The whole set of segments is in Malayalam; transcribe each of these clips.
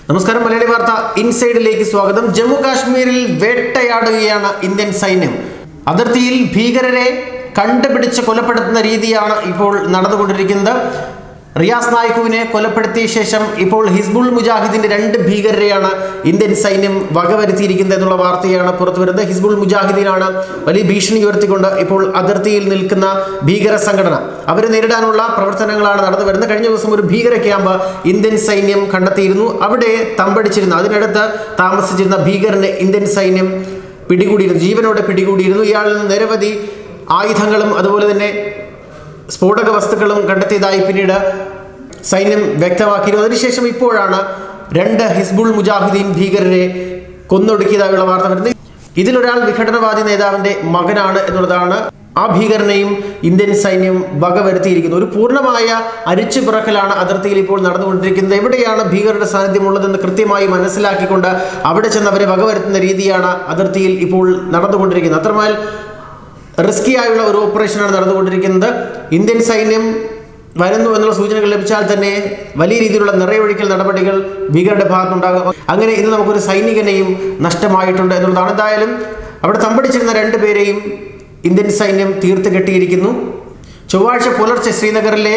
നമസ്കാരം മലയാളി വാർത്ത ഇൻസൈഡിലേക്ക് സ്വാഗതം ജമ്മു കാശ്മീരിൽ വേട്ടയാടുകയാണ് ഇന്ത്യൻ സൈന്യം അതിർത്തിയിൽ ഭീകരരെ കണ്ടുപിടിച്ച് കൊലപ്പെടുത്തുന്ന രീതിയാണ് ഇപ്പോൾ നടന്നുകൊണ്ടിരിക്കുന്നത് റിയാസ് നായിക്കുവിനെ കൊലപ്പെടുത്തിയ ശേഷം ഇപ്പോൾ ഹിസ്ബുൾ മുജാഹിദിന്റെ രണ്ട് ഭീകരരെയാണ് ഇന്ത്യൻ സൈന്യം വകവരുത്തിയിരിക്കുന്നത് എന്നുള്ള വാർത്തയാണ് പുറത്തുവരുന്നത് ഹിസ്ബുൾ മുജാഹിദീനാണ് വലിയ ഭീഷണി ഉയർത്തിക്കൊണ്ട് ഇപ്പോൾ അതിർത്തിയിൽ നിൽക്കുന്ന ഭീകര സംഘടന അവരെ നേരിടാനുള്ള പ്രവർത്തനങ്ങളാണ് നടന്നു വരുന്നത് കഴിഞ്ഞ ദിവസം ഒരു ഭീകര ക്യാമ്പ് ഇന്ത്യൻ സൈന്യം കണ്ടെത്തിയിരുന്നു അവിടെ തമ്പടിച്ചിരുന്നു അതിനടുത്ത് താമസിച്ചിരുന്ന ഭീകരനെ ഇന്ത്യൻ സൈന്യം പിടികൂടിയിരുന്നു ജീവനോടെ പിടികൂടിയിരുന്നു ഇയാളിൽ നിന്ന് നിരവധി ആയുധങ്ങളും അതുപോലെ തന്നെ സ്ഫോടക വസ്തുക്കളും കണ്ടെത്തിയതായി പിന്നീട് സൈന്യം വ്യക്തമാക്കിയിരുന്നു അതിനുശേഷം ഇപ്പോഴാണ് രണ്ട് ഹിസ്ബുൾ മുജാഹിദീൻ ഭീകരരെ കൊന്നൊടുക്കിയതായുള്ള വാർത്ത വരുന്നത് ഇതിലൊരാൾ വിഘടനവാദി നേതാവിന്റെ മകനാണ് എന്നുള്ളതാണ് ആ ഭീകരനെയും ഇന്ത്യൻ സൈന്യം വകവരുത്തിയിരിക്കുന്നത് ഒരു പൂർണ്ണമായ അരിച്ചു പിറക്കലാണ് അതിർത്തിയിൽ ഇപ്പോൾ നടന്നുകൊണ്ടിരിക്കുന്നത് എവിടെയാണ് ഭീകരരുടെ സാന്നിധ്യമുള്ളതെന്ന് കൃത്യമായി മനസ്സിലാക്കിക്കൊണ്ട് അവിടെ ചെന്ന് അവരെ വകവരുത്തുന്ന രീതിയാണ് അതിർത്തിയിൽ ഇപ്പോൾ നടന്നുകൊണ്ടിരിക്കുന്നത് അത്രമേൽ റിസ്കി ആയുള്ള ഒരു ഓപ്പറേഷനാണ് നടന്നുകൊണ്ടിരിക്കുന്നത് ഇന്ത്യൻ സൈന്യം വരുന്നു എന്നുള്ള സൂചനകൾ ലഭിച്ചാൽ തന്നെ വലിയ രീതിയിലുള്ള നിറയൊഴിക്കൽ നടപടികൾ ഭീകരരുടെ ഭാഗത്തുണ്ടാകും അങ്ങനെ ഇന്ന് നമുക്കൊരു സൈനികനെയും നഷ്ടമായിട്ടുണ്ട് എന്നുള്ളതാണ് എന്തായാലും അവിടെ തമ്പടിച്ചിരുന്ന രണ്ട് പേരെയും ഇന്ത്യൻ സൈന്യം തീർത്ത് കെട്ടിയിരിക്കുന്നു ചൊവ്വാഴ്ച പുലർച്ചെ ശ്രീനഗറിലെ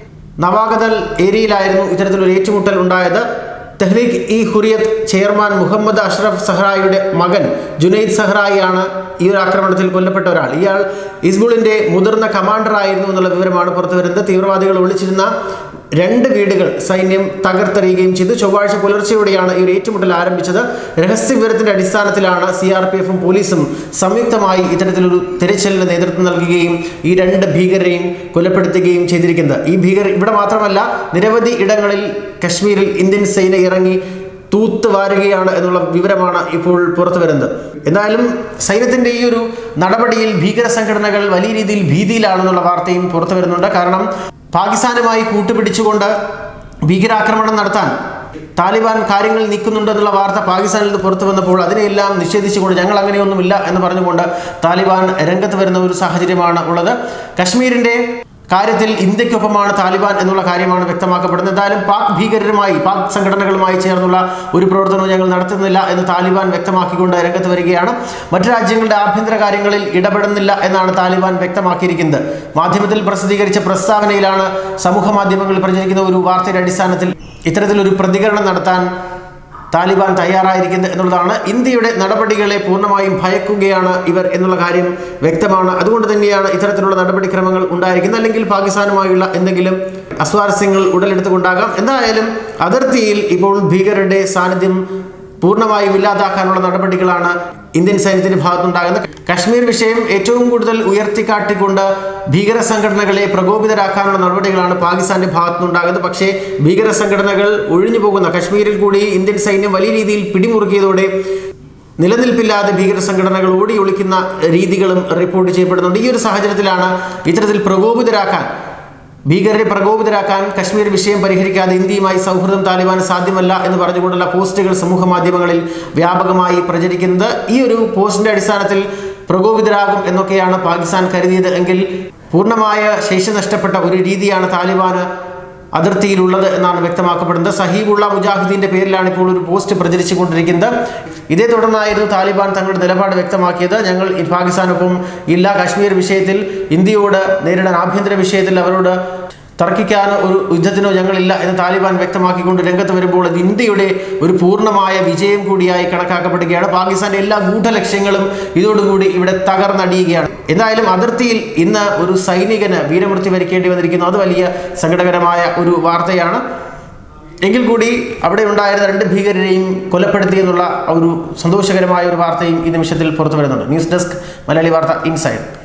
നവാഗതൽ ഏരിയയിലായിരുന്നു ഇത്തരത്തിലൊരു ഏറ്റുമുട്ടൽ ഉണ്ടായത് തെഹ്ലീഖ് ഇ ഹുറിയത്ത് ചെയർമാൻ മുഹമ്മദ് അഷ്റഫ് സഹ്റായിയുടെ മകൻ ജുനൈദ് സഹ്റായിയാണ് ഈ ഒരു ആക്രമണത്തിൽ കൊല്ലപ്പെട്ട ഒരാൾ ഇയാൾ ഇസ്ബുളിന്റെ മുതിർന്ന കമാൻഡർ ആയിരുന്നു എന്നുള്ള വിവരമാണ് പുറത്തു വരുന്നത് തീവ്രവാദികൾ ഒളിച്ചിരുന്ന രണ്ട് വീടുകൾ സൈന്യം തകർത്തെറിയുകയും ചെയ്തു ചൊവ്വാഴ്ച പുലർച്ചെയോടെയാണ് ഈ ഒരു ഏറ്റുമുട്ടൽ ആരംഭിച്ചത് രഹസ്യ വിവരത്തിന്റെ അടിസ്ഥാനത്തിലാണ് സി ആർ പി എഫും പോലീസും സംയുക്തമായി ഇത്തരത്തിലൊരു തിരച്ചിലിന് നേതൃത്വം നൽകുകയും ഈ രണ്ട് ഭീകരരെയും കൊലപ്പെടുത്തുകയും ചെയ്തിരിക്കുന്നത് ഈ ഭീകര ഇവിടെ മാത്രമല്ല നിരവധി ഇടങ്ങളിൽ കശ്മീരിൽ ഇന്ത്യൻ സേന ഇറങ്ങി തൂത്ത് വാരുകയാണ് എന്നുള്ള വിവരമാണ് ഇപ്പോൾ പുറത്തു വരുന്നത് എന്തായാലും സൈന്യത്തിന്റെ ഈ ഒരു നടപടിയിൽ ഭീകര സംഘടനകൾ വലിയ രീതിയിൽ ഭീതിയിലാണെന്നുള്ള വാർത്തയും പുറത്തു വരുന്നുണ്ട് കാരണം പാകിസ്ഥാനുമായി കൂട്ടുപിടിച്ചുകൊണ്ട് ഭീകരാക്രമണം നടത്താൻ താലിബാൻ കാര്യങ്ങൾ നീക്കുന്നുണ്ടെന്നുള്ള വാർത്ത പാകിസ്ഥാനിൽ നിന്ന് പുറത്തു വന്നപ്പോൾ അതിനെയെല്ലാം നിഷേധിച്ചുകൊണ്ട് ഞങ്ങൾ അങ്ങനെയൊന്നുമില്ല എന്ന് പറഞ്ഞുകൊണ്ട് താലിബാൻ രംഗത്ത് വരുന്ന ഒരു സാഹചര്യമാണ് ഉള്ളത് കശ്മീരിന്റെ കാര്യത്തിൽ ഇന്ത്യക്കൊപ്പമാണ് താലിബാൻ എന്നുള്ള കാര്യമാണ് വ്യക്തമാക്കപ്പെടുന്നത് എന്തായാലും പാക് ഭീകരരുമായി പാക് സംഘടനകളുമായി ചേർന്നുള്ള ഒരു പ്രവർത്തനവും ഞങ്ങൾ നടത്തുന്നില്ല എന്ന് താലിബാൻ വ്യക്തമാക്കിക്കൊണ്ട് രംഗത്ത് വരികയാണ് മറ്റു രാജ്യങ്ങളുടെ ആഭ്യന്തര കാര്യങ്ങളിൽ ഇടപെടുന്നില്ല എന്നാണ് താലിബാൻ വ്യക്തമാക്കിയിരിക്കുന്നത് മാധ്യമത്തിൽ പ്രസിദ്ധീകരിച്ച പ്രസ്താവനയിലാണ് സമൂഹ മാധ്യമങ്ങളിൽ പ്രചരിക്കുന്ന ഒരു വാർത്തയുടെ അടിസ്ഥാനത്തിൽ ഇത്തരത്തിലൊരു പ്രതികരണം നടത്താൻ താലിബാൻ തയ്യാറായിരിക്കുന്നത് എന്നുള്ളതാണ് ഇന്ത്യയുടെ നടപടികളെ പൂർണ്ണമായും ഭയക്കുകയാണ് ഇവർ എന്നുള്ള കാര്യം വ്യക്തമാണ് അതുകൊണ്ട് തന്നെയാണ് ഇത്തരത്തിലുള്ള നടപടിക്രമങ്ങൾ ഉണ്ടായിരിക്കുന്നത് അല്ലെങ്കിൽ പാകിസ്ഥാനുമായുള്ള എന്തെങ്കിലും അസ്വാരസ്യങ്ങൾ ഉടലെടുത്തുകൊണ്ടാകാം എന്തായാലും അതിർത്തിയിൽ ഇപ്പോൾ ഭീകരരുടെ സാന്നിധ്യം പൂർണ്ണമായും ഇല്ലാതാക്കാനുള്ള നടപടികളാണ് ഇന്ത്യൻ സൈന്യത്തിന്റെ ഭാഗത്തുണ്ടാകുന്നത് കശ്മീർ വിഷയം ഏറ്റവും കൂടുതൽ ഉയർത്തിക്കാട്ടിക്കൊണ്ട് ഭീകര സംഘടനകളെ പ്രകോപിതരാക്കാനുള്ള നടപടികളാണ് പാകിസ്ഥാന്റെ ഭാഗത്തുനിന്നുണ്ടാകുന്നത് പക്ഷേ ഭീകര സംഘടനകൾ ഒഴിഞ്ഞു പോകുന്ന കശ്മീരിൽ കൂടി ഇന്ത്യൻ സൈന്യം വലിയ രീതിയിൽ പിടിമുറുക്കിയതോടെ നിലനിൽപ്പില്ലാതെ ഭീകര സംഘടനകൾ ഓടി ഒളിക്കുന്ന രീതികളും റിപ്പോർട്ട് ചെയ്യപ്പെടുന്നുണ്ട് ഈ ഒരു സാഹചര്യത്തിലാണ് ഇത്തരത്തിൽ പ്രകോപിതരാക്കാൻ ഭീകരരെ പ്രകോപിതരാക്കാൻ കശ്മീർ വിഷയം പരിഹരിക്കാതെ ഇന്ത്യയുമായി സൗഹൃദം താലിബാൻ സാധ്യമല്ല എന്ന് പറഞ്ഞുകൊണ്ടുള്ള പോസ്റ്റുകൾ സമൂഹ മാധ്യമങ്ങളിൽ വ്യാപകമായി പ്രചരിക്കുന്നത് ഈ ഒരു പോസ്റ്റിന്റെ അടിസ്ഥാനത്തിൽ പ്രകോപിതരാകും എന്നൊക്കെയാണ് പാകിസ്ഥാൻ കരുതിയത് എങ്കിൽ പൂർണ്ണമായ ശേഷി നഷ്ടപ്പെട്ട ഒരു രീതിയാണ് താലിബാന് അതിർത്തിയിലുള്ളത് എന്നാണ് വ്യക്തമാക്കപ്പെടുന്നത് സഹീബുള്ള മുജാഹിദീന്റെ പേരിലാണ് ഇപ്പോൾ ഒരു പോസ്റ്റ് പ്രചരിച്ചുകൊണ്ടിരിക്കുന്നത് ഇതേ തുടർന്നായിരുന്നു താലിബാൻ തങ്ങളുടെ നിലപാട് വ്യക്തമാക്കിയത് ഞങ്ങൾ ഈ പാകിസ്ഥാനൊപ്പം ഇല്ല കാശ്മീർ വിഷയത്തിൽ ഇന്ത്യയോട് നേരിടാൻ ആഭ്യന്തര വിഷയത്തിൽ അവരോട് തർക്കിക്കാനോ ഒരു യുദ്ധത്തിനോ ഞങ്ങളില്ല എന്ന് താലിബാൻ വ്യക്തമാക്കിക്കൊണ്ട് രംഗത്ത് വരുമ്പോൾ ഇത് ഇന്ത്യയുടെ ഒരു പൂർണ്ണമായ വിജയം കൂടിയായി കണക്കാക്കപ്പെടുകയാണ് പാകിസ്ഥാന്റെ എല്ലാ ഗൂഢലക്ഷ്യങ്ങളും ഇതോടുകൂടി ഇവിടെ തകർന്നടിയുകയാണ് എന്തായാലും അതിർത്തിയിൽ ഇന്ന് ഒരു സൈനികന് വീരമൃത്യു വരിക്കേണ്ടി വന്നിരിക്കുന്നു അത് വലിയ സങ്കടകരമായ ഒരു വാർത്തയാണ് എങ്കിൽ കൂടി അവിടെ ഉണ്ടായിരുന്ന രണ്ട് ഭീകരരെയും കൊലപ്പെടുത്തി എന്നുള്ള ഒരു സന്തോഷകരമായ ഒരു വാർത്തയും ഈ നിമിഷത്തിൽ പുറത്തു വരുന്നുണ്ട് ന്യൂസ് ഡെസ്ക് മലയാളി വാർത്ത ഇൻസൈഡ്